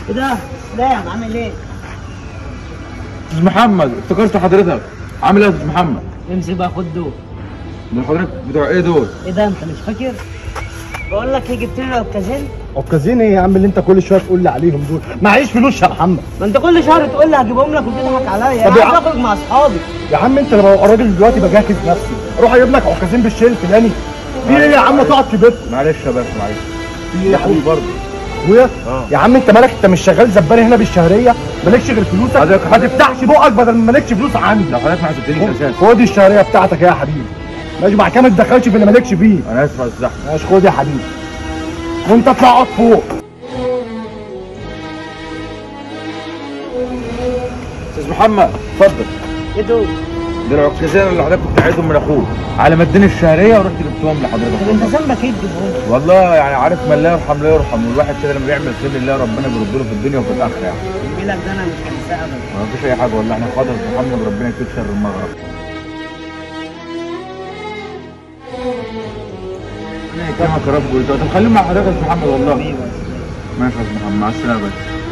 ايه ده؟ سلام عامل ايه؟ استاذ محمد افتكرت حضرتك عامل ايه يا استاذ محمد؟ امسك بقى خد دول دول حضرتك بتوع ايه دول؟ ايه ده انت مش فاكر؟ بقول لك ايه جبت لي عكازين عكازين ايه يا عم اللي انت كل شويه تقول لي عليهم دول معيش فلوس يا محمد ما انت كل شهر تقول لي هجيبهم لك وتضحك عليا طب يا انا عايز عم- اخرج مع اصحابي يا عم انت لما ببقى راجل دلوقتي بجهز نفسي اروح اجيب لك عكازين بالشيء الفلاني في ايه يا عم تقعد في بيتك معلش يا باشا معلش في ايه يا حبيبي برضه ابويا اه. يا عم انت مالك انت مش شغال زبال هنا بالشهريه مالكش غير فلوسك حضرتك- ما تفتحش بقك بدل ما مالكش فلوس عندي لو حضرتك ما حسبتنيش اساسا خد الشهريه بتاعتك يا حبيبي ماشي بعد كده ما تدخلش في اللي مالكش فيه انا اسف على الزحمه ماشي خد يا حبيبي وانت اطلع اقعد فوق استاذ محمد اتفضل ايه دول؟ دول العكازين اللي حضرتك كنت عايزهم من اخوك على ما اديني الشهريه ورحت جبتهم طب انت لحضرتك ذنبك ايه تجيبهم لي؟ والله يعني عارف من لا يرحم لا يرحم والواحد كده لما بيعمل خير لله ربنا بيرد له في الدنيا وفي الاخره يعني جميلك ده انا مش هنساه ابدا ما فيش اي حاجه والله احنا خاطر محمد ربنا يكفيك شر المغرب انا يكرمك يا رب ويرضى. طب خليهم مع حضرتك يا استاذ محمد والله حبيبي ماشي يا استاذ محمد مع السلامه يا باشا